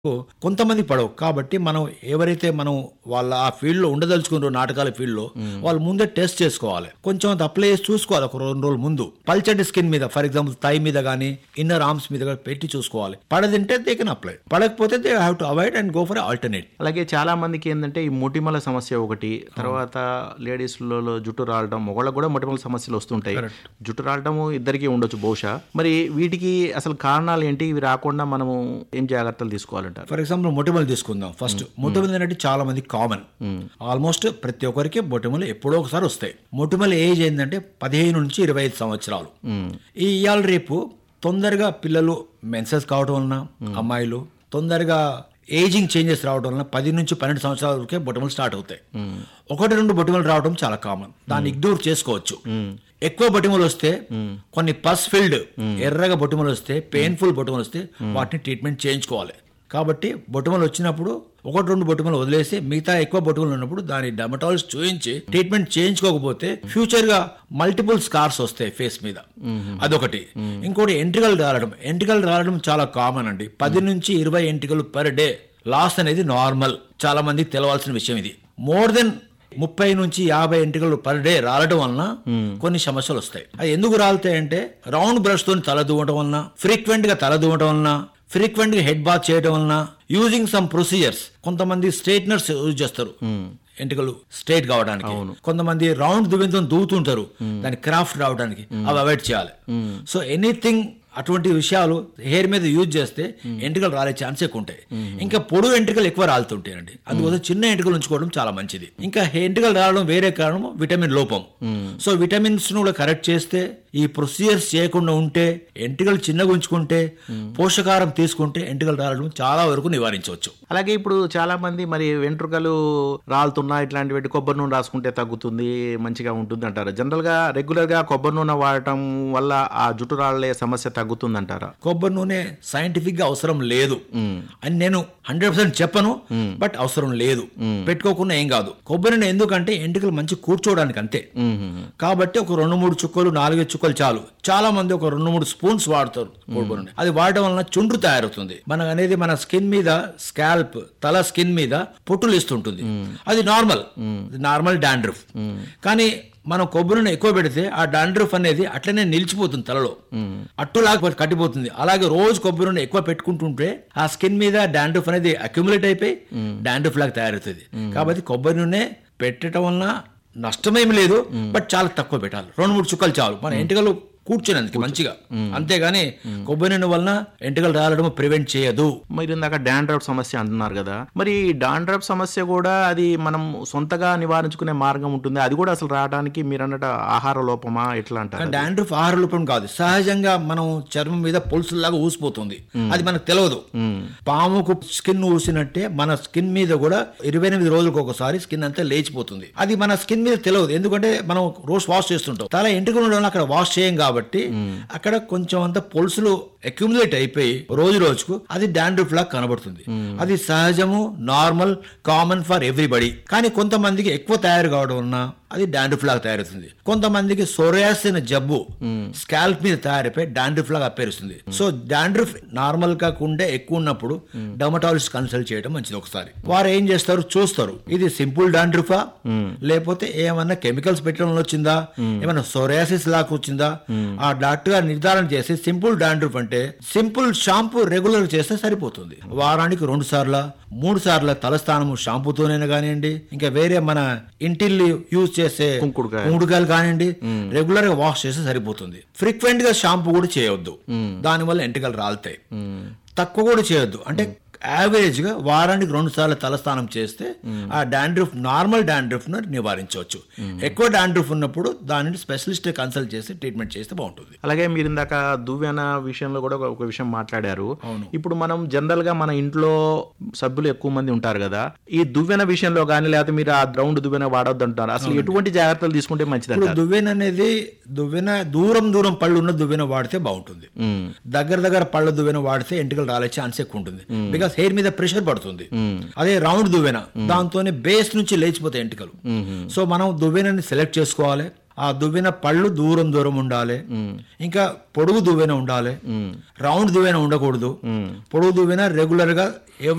కొంతమంది పడవు కాబట్టి మనం ఎవరైతే మనం వాళ్ళ ఆ ఫీల్డ్ లో ఉండదలుచుకున్నారో నాటకాల ఫీల్డ్ లో వాళ్ళు ముందే టెస్ట్ చేసుకోవాలి కొంచెం అంత అప్లై చేసి చూసుకోవాలి ఒక రెండు రోజుల ముందు పల్చటి స్కిన్ మీద ఫర్ ఎగ్జాంపుల్ థై మీద కానీ ఇన్నర్ ఆర్మ్స్ మీద కానీ పెట్టి చూసుకోవాలి పడదంటే దే కెన్ అప్లై పడకపోతే they have to avoid and go for alternate అలాగే చాలా మందికి ఏంటంటే ఈ మొటిమల సమస్య ఒకటి తర్వాత లేడీస్ లో జుట్టు రాలడం మొగళ్ళకు కూడా మొటిమల సమస్యలు వస్తుంటాయి జుట్టు రాలడం ఇద్దరికి ఉండొచ్చు బహుశా మరి వీటికి అసలు కారణాలు ఏంటి ఇవి రాకుండా మనము ఏం జాగ్రత్తలు తీసుకోవాలంటారు ఫర్ ఎగ్జాంపుల్ మొటిమలు తీసుకుందాం ఫస్ట్ మొటిమలు అనేది చాలా మంది కామన్ ఆల్మోస్ట్ ప్రతి ఒక్కరికి మొటిమలు ఎప్పుడో ఒకసారి వస్తాయి మొటిమల ఏజ్ ఏంటంటే పదిహేను నుంచి ఇరవై ఐదు సంవత్సరాలు ఈ ఇవాళ రేపు తొందరగా పిల్లలు మెన్సెస్ కావడం వలన అమ్మాయిలు తొందరగా ఏజింగ్ చేంజెస్ రావడం వలన పది నుంచి పన్నెండు సంవత్సరాల వరకే బొటిమలు స్టార్ట్ అవుతాయి ఒకటి రెండు బొటిమలు రావడం చాలా కామన్ దాన్ని ఇగ్నోర్ చేసుకోవచ్చు ఎక్కువ బొటిమలు వస్తే కొన్ని పస్ ఫిల్డ్ ఎర్రగా బొటిమలు వస్తే పెయిన్ఫుల్ బొటిమలు వస్తే వాటిని ట్రీట్మెంట్ చేయించుకోవాలి కాబట్టి బొటిమలు వచ్చినప్పుడు ఒకటి రెండు బొటిమలు వదిలేసి మిగతా ఎక్కువ బొటిమలు ఉన్నప్పుడు దాని డెమటాలజిస్ట్ చూయించి ట్రీట్మెంట్ చేయించుకోకపోతే ఫ్యూచర్ గా మల్టిపుల్ స్కార్స్ వస్తాయి ఫేస్ మీద అదొకటి ఇంకోటి ఎంట్రికలు రాలడం ఎంట్రికలు రాలడం చాలా కామన్ అండి పది నుంచి ఇరవై ఎంట్రికలు పర్ డే లాస్ అనేది నార్మల్ చాలా మందికి తెలవాల్సిన విషయం ఇది మోర్ దెన్ ముప్పై నుంచి యాభై ఎంట్రికలు పర్ డే రాలడం వలన కొన్ని సమస్యలు వస్తాయి అది ఎందుకు రాలుతాయంటే రౌండ్ బ్రష్ తోని తల దూవటం వలన ఫ్రీక్వెంట్ గా తల దూవటం వలన ఫ్రీక్వెంట్ గా హెడ్ బాత్ చేయడం వలన యూజింగ్ సమ్ ప్రొసీజర్స్ కొంతమంది స్ట్రైట్నర్స్ యూజ్ చేస్తారు ఎంటికలు స్ట్రైట్ కావడానికి కొంతమంది రౌండ్ దువ్వెంతో దూవుతుంటారు దాని క్రాఫ్ట్ రావడానికి అవి అవాయిడ్ చేయాలి సో ఎనీథింగ్ అటువంటి విషయాలు హెయిర్ మీద యూజ్ చేస్తే ఎంట్రికలు రాలే ఛాన్స్ ఎక్కువ ఉంటాయి ఇంకా పొడు ఎంట్రికలు ఎక్కువ రాలుతుంటాయండి అందుకోసం చిన్న ఎంట్రికలు ఉంచుకోవడం చాలా మంచిది ఇంకా ఎంట్రికలు రావడం వేరే కారణం విటమిన్ లోపం సో విటమిన్స్ ను కూడా కరెక్ట్ చేస్తే ఈ ప్రొసీజర్స్ చేయకుండా ఉంటే ఎంట్రికలు చిన్నగా ఉంచుకుంటే పోషకాహారం తీసుకుంటే ఎంట్రికలు రావడం చాలా వరకు నివారించవచ్చు అలాగే ఇప్పుడు చాలా మంది మరి వెంట్రుకలు రాలుతున్నా ఇట్లాంటివి కొబ్బరి నూనె రాసుకుంటే తగ్గుతుంది మంచిగా ఉంటుంది అంటారు జనరల్ గా రెగ్యులర్ గా కొబ్బరి నూనె వాడటం వల్ల ఆ జుట్టు రాలే సమస్య తగ్గుతుంది అంటారా కొబ్బరి నూనె సైంటిఫిక్ గా అవసరం లేదు అని నేను హండ్రెడ్ పర్సెంట్ చెప్పను బట్ అవసరం లేదు పెట్టుకోకుండా ఏం కాదు కొబ్బరి నూనె ఎందుకంటే ఎంటికలు మంచి కూర్చోవడానికి అంతే కాబట్టి ఒక రెండు మూడు చుక్కలు నాలుగైదు చుక్కలు చాలు చాలా మంది ఒక రెండు మూడు స్పూన్స్ వాడతారు కొబ్బరి నూనె అది వాడటం వలన చుండ్రు తయారవుతుంది మనకు అనేది మన స్కిన్ మీద స్కాల్ప్ తల స్కిన్ మీద పొట్టులు ఇస్తుంటుంది అది నార్మల్ నార్మల్ డాండ్రఫ్ కానీ మనం కొబ్బరి నూనె ఎక్కువ పెడితే ఆ డాండ్రఫ్ అనేది అట్లనే నిలిచిపోతుంది తలలో అట్టులాగా కట్టిపోతుంది అలాగే రోజు కొబ్బరి నూనె ఎక్కువ పెట్టుకుంటుంటే ఆ స్కిన్ మీద డాండ్రఫ్ అనేది అక్యుములేట్ అయిపోయి డాండ్రఫ్ లాగా తయారవుతుంది కాబట్టి కొబ్బరి నూనె పెట్టడం వలన నష్టమేమి లేదు బట్ చాలా తక్కువ పెట్టాలి రెండు మూడు చుక్కలు చాలు మన ఎంటికలు కూర్చునేందుకు మంచిగా అంతేగాని కొబ్బరి నూనె వలన ఎంటికలు రాలడం ప్రివెంట్ చేయదు మీరు ఇందాక డాండ్రఫ్ సమస్య అంటున్నారు కదా మరి డాండ్రఫ్ సమస్య కూడా అది మనం సొంతగా నివారించుకునే మార్గం ఉంటుంది అది కూడా అసలు రావడానికి మీరు అన్నట్టు ఆహార లోపమా ఎట్లా అంటారు డాండ్రఫ్ ఆహార లోపం కాదు సహజంగా మనం చర్మం మీద పొలుసులాగా ఊసిపోతుంది అది మనకు తెలియదు పాముకు స్కిన్ ఊసినట్టే మన స్కిన్ మీద కూడా ఇరవై ఎనిమిది రోజులకు ఒకసారి స్కిన్ అంతా లేచిపోతుంది అది మన స్కిన్ మీద తెలియదు ఎందుకంటే మనం రోజు వాష్ చేస్తుంటాం తల ఎంటుకలు ఉండడం అక్కడ వాష్ చేయం కాబట్టి అక్కడ కొంచెం అంత పొలుసులు అక్యుములేట్ అయిపోయి రోజు రోజుకు అది డాండ్రఫ్ లాగా కనబడుతుంది అది సహజము నార్మల్ కామన్ ఫర్ ఎవ్రీబడి కానీ కొంతమందికి ఎక్కువ తయారు కావడం వలన అది డాండ్రఫ్ లాగా తయారవుతుంది కొంతమందికి సోరియాస్ అనే జబ్బు స్కాల్ప్ మీద తయారైపోయి డాండ్రఫ్ లాగా అప్పేరుస్తుంది సో డాండ్రఫ్ నార్మల్ కాకుండా ఎక్కువ ఉన్నప్పుడు డర్మటాలజిస్ట్ కన్సల్ట్ చేయడం మంచిది ఒకసారి వారు ఏం చేస్తారు చూస్తారు ఇది సింపుల్ డాండ్రఫా లేకపోతే ఏమన్నా కెమికల్స్ పెట్టడం వల్ల వచ్చిందా ఏమన్నా సోరియాసిస్ లాగా వచ్చిందా ఆ డాక్టర్ గారు నిర్ధారణ చేసి సింపుల్ డాండ్రఫ్ అంటే సింపుల్ షాంపూ రెగ్యులర్ చేస్తే సరిపోతుంది వారానికి రెండు సార్ల మూడు సార్ల తలస్నానము షాంపూతోనైనా కానివ్వండి ఇంకా వేరే మన ఇంటిల్లి యూజ్ చేసే కుంకుడుకాయ. కుంకుడుకాయలు కానివ్వండి రెగ్యులర్ గా వాష్ చేస్తే సరిపోతుంది ఫ్రీక్వెంట్ గా షాంపూ కూడా చేయొద్దు దానివల్ల ఎంటికలు రాలుతాయి తక్కువ కూడా చేయొద్దు అంటే యావరేజ్ గా వారానికి రెండు సార్లు తలస్నానం చేస్తే ఆ డాండ్రఫ్ నార్మల్ డాండ్రఫ్ ను నివారించవచ్చు ఎక్కువ డాండ్రఫ్ ఉన్నప్పుడు దానిని స్పెషలిస్ట్ కన్సల్ట్ చేసి ట్రీట్మెంట్ చేస్తే బాగుంటుంది అలాగే మీరు ఇందాక దువ్వెన విషయంలో కూడా ఒక- ఒక విషయం మాట్లాడారు ఇప్పుడు మనం జనరల్ గా మన ఇంట్లో సభ్యులు ఎక్కువ మంది ఉంటారు కదా ఈ దువ్వెన విషయంలో కానీ లేకపోతే మీరు ఆ రౌండ్ దువ్వెన వాడొద్దు అంటారు అసలు ఎటువంటి జాగ్రత్తలు తీసుకుంటే మంచిది ఇప్పుడు అంటారు దువ్వెన అనేది దువ్వెన దూరం దూరం పళ్ళు ఉన్న దువ్వెన వాడితే బాగుంటుంది ఉమ్, దగ్గర దగ్గర పళ్ళ దువ్వెన వాడితే ఎంటికలు రాలే ఛాన్స్ ఎక్కువ ఉంటుంది బికాస్ హెయిర్ మీద ప్రెషర్ పడుతుంది అదే రౌండ్ దువ్వెన దాంతోనే బేస్ నుంచి లేచిపోతాయి ఎంటికలు సో మనం దువ్వెనని సెలెక్ట్ చేసుకోవాలి ఆ దువ్వెన పళ్ళు దూరం దూరం ఉండాలి ఇంకా పొడుగు దువ్వెన ఉండాలి రౌండ్ దువ్వెన ఉండకూడదు పొడుగు దువ్వెన రెగ్యులర్ గా